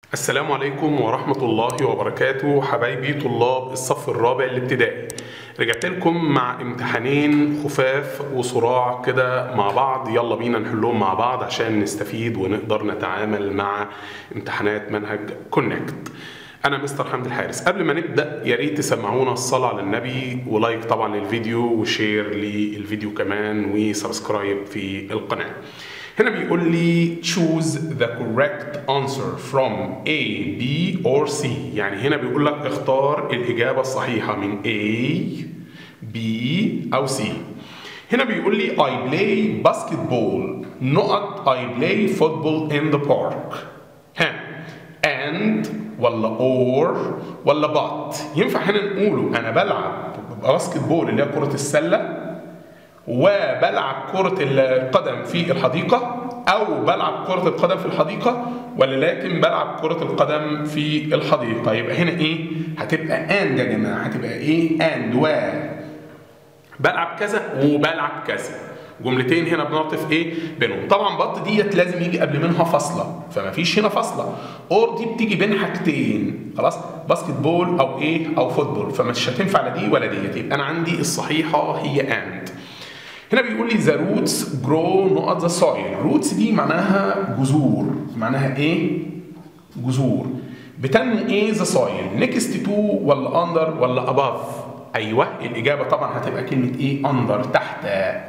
السلام عليكم ورحمة الله وبركاته حبايبي طلاب الصف الرابع الابتدائي رجعت لكم مع امتحانين خفاف وصراع كده مع بعض يلا بينا نحلهم مع بعض عشان نستفيد ونقدر نتعامل مع امتحانات منهج كونكت انا مستر حمد الحارس قبل ما نبدا يا ريت تسمعونا الصلاه على النبي ولايك طبعا للفيديو وشير للفيديو كمان وسبسكرايب في القناه هنا بيقول لي choose the correct answer from A, B or C يعني هنا بيقول لك اختار الإجابة الصحيحة من A, B أو C هنا بيقول لي I play basketball نقط I play football in the park ها and ولا or ولا but ينفع هنا نقوله أنا بلعب باسكت بول اللي هي كرة السلة وبلعب كرة القدم في الحديقة أو بلعب كرة القدم في الحديقة ولا لكن بلعب كرة القدم في الحديقة يبقى هنا إيه؟ هتبقى أند يا جماعة هتبقى إيه؟ أند و بلعب كذا وبلعب كذا جملتين هنا بنعطف ايه بينهم طبعا بط ديت لازم يجي قبل منها فاصله فما فيش هنا فاصله اور دي بتيجي بين حاجتين خلاص باسكت بول او ايه او فوتبول فمش هتنفع لا دي ولا ديت يبقى انا عندي الصحيحه هي اند هنا بيقول لي ذا روتس جرو نقط ذا سويل روتس دي معناها جذور معناها ايه جذور بتنمو ايه ذا سويل نيكست تو ولا اندر ولا اباف ايوه الاجابه طبعا هتبقى كلمه ايه اندر تحت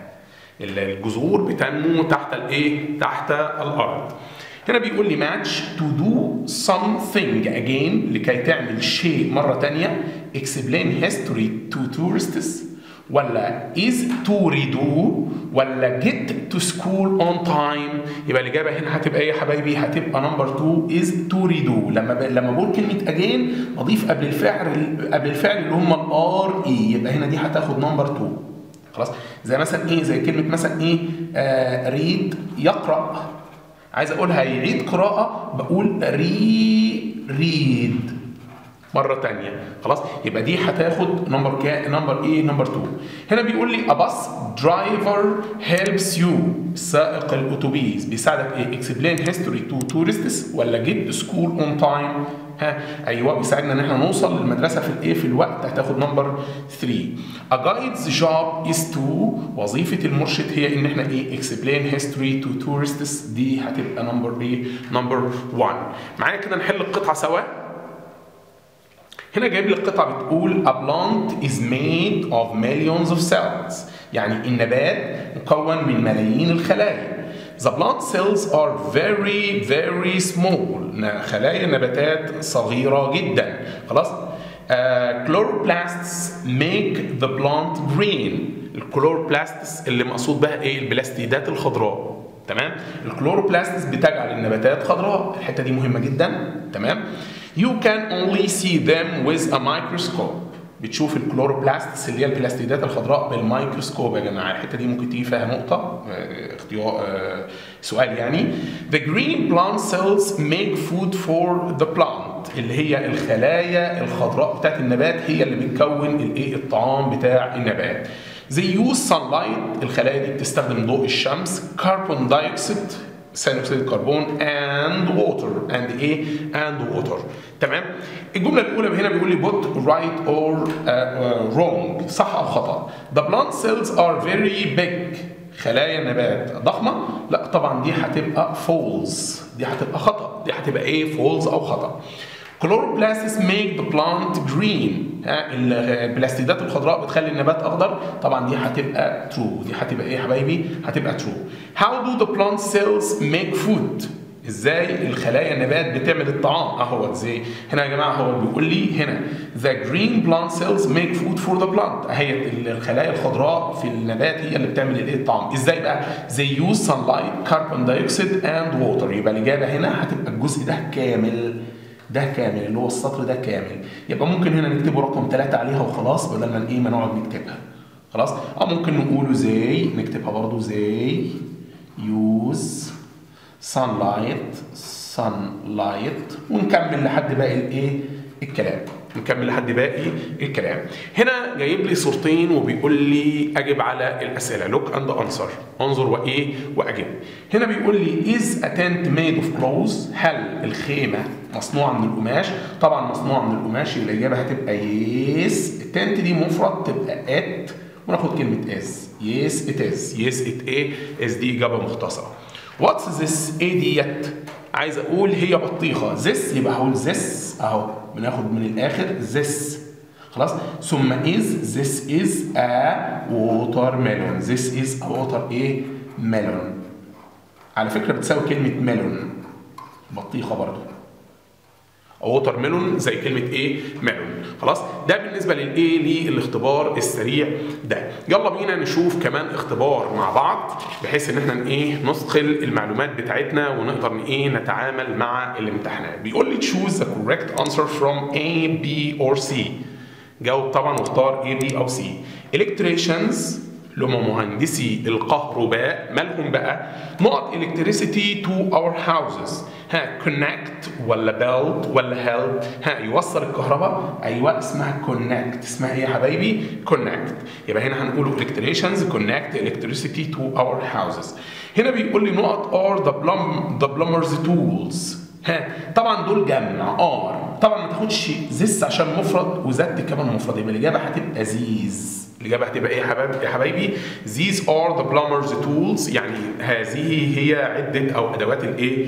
الجذور بتنمو تحت الايه تحت الارض هنا بيقول لي ماتش تو دو something again لكي تعمل شيء مرة تانية explain history to tourists ولا is to redo ولا get to school on time يبقى الإجابة هنا هتبقى إيه يا حبايبي؟ هتبقى نمبر 2 is to redo لما ب... لما بقول كلمة again بضيف قبل الفعل قبل الفعل اللي هم الار اي يبقى هنا دي هتاخد نمبر 2 خلاص زي مثلا ايه زي كلمة مثلا ايه آه ريد يقرأ عايز اقولها يعيد قراءة بقول ري ريد مرة تانية خلاص يبقى دي هتاخد نمبر كا نمبر ايه نمبر 2 هنا بيقول لي a bus driver helps you سائق الاتوبيس بيساعدك ايه explain history to tourists ولا get to school on time ها ايوه بيساعدنا ان احنا نوصل للمدرسه في الايه في الوقت هتاخد نمبر 3 a guide's job is to وظيفه المرشد هي ان احنا ايه explain history to tourists دي هتبقى نمبر ايه نمبر 1 معايا كده نحل القطعه سوا هنا جايب لي القطعه بتقول a plant is made of millions of cells يعني النبات مكون من ملايين الخلايا The plant cells are very very small خلايا النباتات صغيرة جدا خلاص uh, chloroplasts make the plant green الكلوروبلاستس اللي مقصود بها ايه البلاستيدات الخضراء تمام الكلوروبلاستس بتجعل النباتات خضراء الحتة دي مهمة جدا تمام You can only see them with a microscope بتشوف الكلوروبلاستس اللي هي البلاستيدات الخضراء بالميكروسكوب يا جماعه الحته دي ممكن تيجي فيها نقطه اختيار سؤال يعني The green plant cells make food for the plant اللي هي الخلايا الخضراء بتاعت النبات هي اللي بتكون الايه الطعام بتاع النبات They use sunlight الخلايا دي بتستخدم ضوء الشمس carbon dioxide ثاني اكسيد الكربون and water and ايه and water تمام الجمله الاولى هنا بيقول لي put right or uh, uh, wrong صح او خطا the plant cells are very big خلايا النبات ضخمه لا طبعا دي هتبقى false دي هتبقى خطا دي هتبقى ايه false او خطا chloroplasts make the plant green ها البلاستيدات الخضراء بتخلي النبات اخضر طبعا دي هتبقى true دي هتبقى ايه يا حبايبي هتبقى true how do the plant cells make food ازاي الخلايا النبات بتعمل الطعام اهو ازاي هنا يا جماعه هو بيقول لي هنا the green plant cells make food for the plant اهي الخلايا الخضراء في النبات هي اللي بتعمل الايه الطعام ازاي بقى they use sunlight carbon dioxide and water يبقى الاجابه هنا هتبقى الجزء ده كامل ده كامل اللي هو السطر ده كامل يبقى ممكن هنا نكتبه رقم ثلاثة عليها وخلاص بدل ما ايه ما نقعد نكتبها خلاص اه ممكن نقوله زي نكتبها برضو زي use sunlight sunlight ونكمل لحد باقي الايه الكلام نكمل لحد باقي الكلام هنا جايب لي صورتين وبيقول لي اجب على الاسئله لوك اند انسر انظر وايه واجب هنا بيقول لي از a tent made of clothes هل الخيمه مصنوعه من القماش طبعا مصنوعه من القماش يبقى الاجابه هتبقى يس التنت دي مفرد تبقى ات وناخد كلمه از يس ات از يس ات ايه از دي اجابه مختصره واتس ذس ايه ديت عايز اقول هي بطيخه ذس يبقى هقول ذس اهو بناخد من الاخر ذس خلاص ثم is this is a watermelon this is a water ايه melon على فكره بتساوي كلمه ميلون بطيخه برضو ووتر ميلون زي كلمه ايه ميلون خلاص ده بالنسبه للايه للاختبار السريع ده يلا بينا نشوف كمان اختبار مع بعض بحيث ان احنا ايه ندخل المعلومات بتاعتنا ونقدر ايه نتعامل مع الامتحانات بيقول لي choose the correct answer from A B or C جاوب طبعا واختار A B او C electricians اللي هم مهندسي الكهرباء مالهم بقى نقط electricity to our houses ها connect ولا build ولا help ها يوصل الكهرباء ايوه اسمها connect اسمها ايه يا حبايبي connect يبقى هنا هنقول electricians connect electricity to our houses هنا بيقول لي نقط are the plum the plumber's tools ها طبعا دول جمع ار طبعا ما تاخدش زس عشان مفرد وزت كمان مفرد يبقى الاجابه هتبقى زيز الاجابه هتبقى ايه يا حبايبي يا حبايبي these are the plumber's tools يعني هذه هي عده او ادوات الايه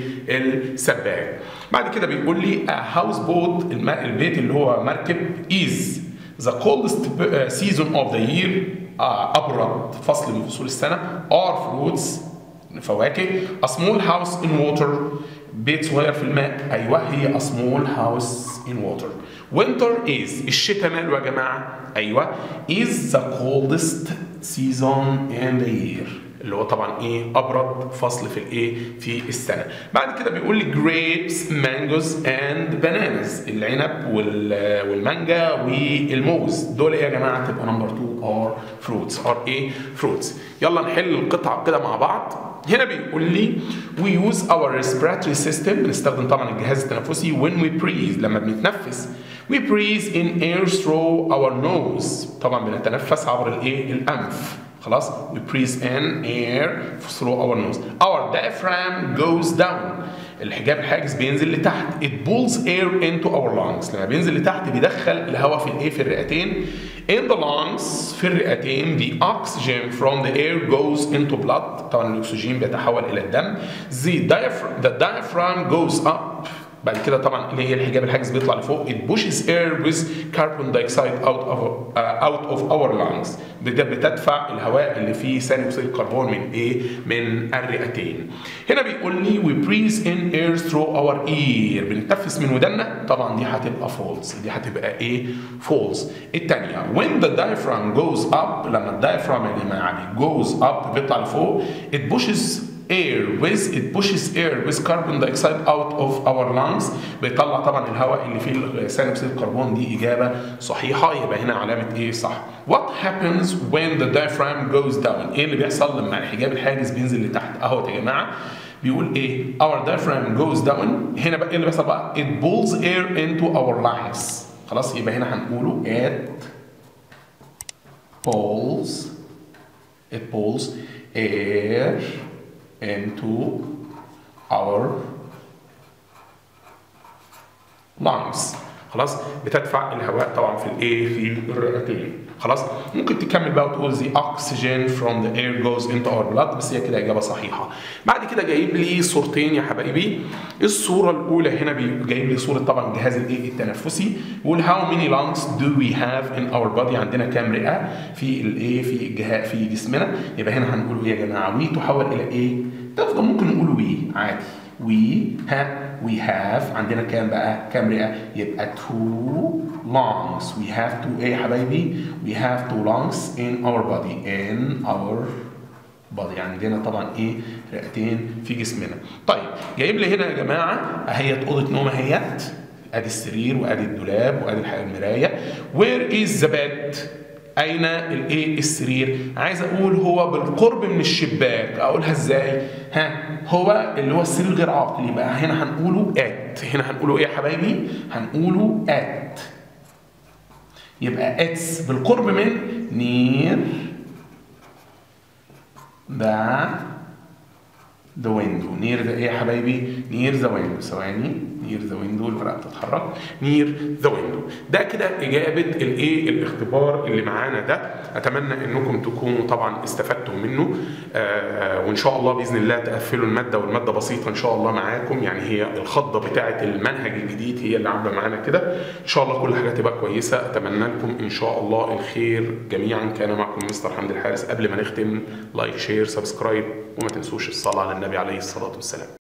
السباك بعد كده بيقول لي a house boat الم- البيت اللي هو مركب is the coldest season of the year آه، ابرد فصل من فصول السنه are fruits فواكه a small house in water بيت صغير في الماء ايوه هي a small house in water winter is الشتاء ماله يا جماعه ايوه is the coldest season in the year اللي هو طبعا ايه ابرد فصل في الايه في السنه بعد كده بيقول لي grapes mangoes and bananas العنب وال- والمانجا والموز دول ايه يا جماعه تبقى نمبر 2 ار fruits ار ايه fruits يلا نحل القطعه كده مع بعض هنا بيقول لي we use our respiratory system بنستخدم طبعا الجهاز التنفسي when we breathe لما بنتنفس we breathe in air through our nose طبعا بنتنفس عبر الايه الانف خلاص we breathe in air through our nose our diaphragm goes down الحجاب الحاجز بينزل لتحت it pulls air into our lungs لما بينزل لتحت بيدخل الهواء في الايه في الرئتين in the lungs في الرئتين the oxygen from the air goes into blood طبعا الاكسجين بيتحول الى الدم the diaphragm, the diaphragm goes up بعد كده طبعا اللي هي الحجاب الحاجز بيطلع لفوق it pushes air with carbon dioxide out of uh, out of our lungs بت- بتدفع الهواء اللي فيه ثاني اكسيد الكربون من ايه من الرئتين هنا بيقول لي we breathe in air through our ear بنتنفس من ودنا طبعا دي هتبقى false دي هتبقى ايه false الثانيه when the diaphragm goes up لما الدايفرام اللي معانا goes up بيطلع لفوق it pushes air with it pushes air with carbon dioxide out of our lungs بيطلع طبعا الهواء اللي فيه ثاني اكسيد الكربون دي اجابه صحيحه يبقى هنا علامه ايه صح what happens when the diaphragm goes down ايه اللي بيحصل لما الحجاب الحاجز بينزل لتحت اهو يا جماعه بيقول ايه our diaphragm goes down هنا بقى ايه اللي بيحصل بقى it pulls air into our lungs خلاص يبقى هنا هنقوله it pulls it pulls air into our lungs خلاص بتدفع الهواء طبعا في الايه في الرئتين خلاص ممكن تكمل بقى وتقول the oxygen from the air goes into our blood بس هي كده اجابه صحيحه بعد كده جايب لي صورتين يا حبايبي الصوره الاولى هنا بي- جايب لي صوره طبعا الجهاز الايه التنفسي بيقول how many lungs do we have in our body عندنا كام رئه في الايه في الجهاز في جسمنا يبقى هنا هنقول ايه يا جماعه وي تحول الى ايه تفضل ممكن نقول وي عادي وي ها we have عندنا كام بقى كام رئة يبقى two lungs we have two ايه يا حبايبي we have two lungs in our body in our body عندنا طبعا ايه رئتين في جسمنا طيب جايب لي هنا يا جماعة اهيت أوضة نوم اهيت ادي السرير وادي الدولاب وادي الح- المراية where is the bed اين الايه السرير عايز اقول هو بالقرب من الشباك اقولها ازاي ها هو اللي هو السرير غير عاقل يبقى هنا هنقوله ات هنا هنقوله ايه يا حبايبي هنقوله ات يبقى اتس بالقرب من نير ذا ذا ويندو نير ذا ايه يا حبايبي نير ذا ويندو ثواني نير ذا ويندو الورقه بتتحرك نير ذا ويندو ده كده اجابه الايه الاختبار اللي معانا ده اتمنى انكم تكونوا طبعا استفدتم منه آه وان شاء الله باذن الله تقفلوا الماده والماده بسيطه ان شاء الله معاكم يعني هي الخضه بتاعه المنهج الجديد هي اللي عامله معانا كده ان شاء الله كل حاجه تبقى كويسه اتمنى لكم ان شاء الله الخير جميعا كان معكم مستر حمد الحارس قبل ما نختم لايك شير سبسكرايب وما تنسوش الصلاه على النبي عليه الصلاه والسلام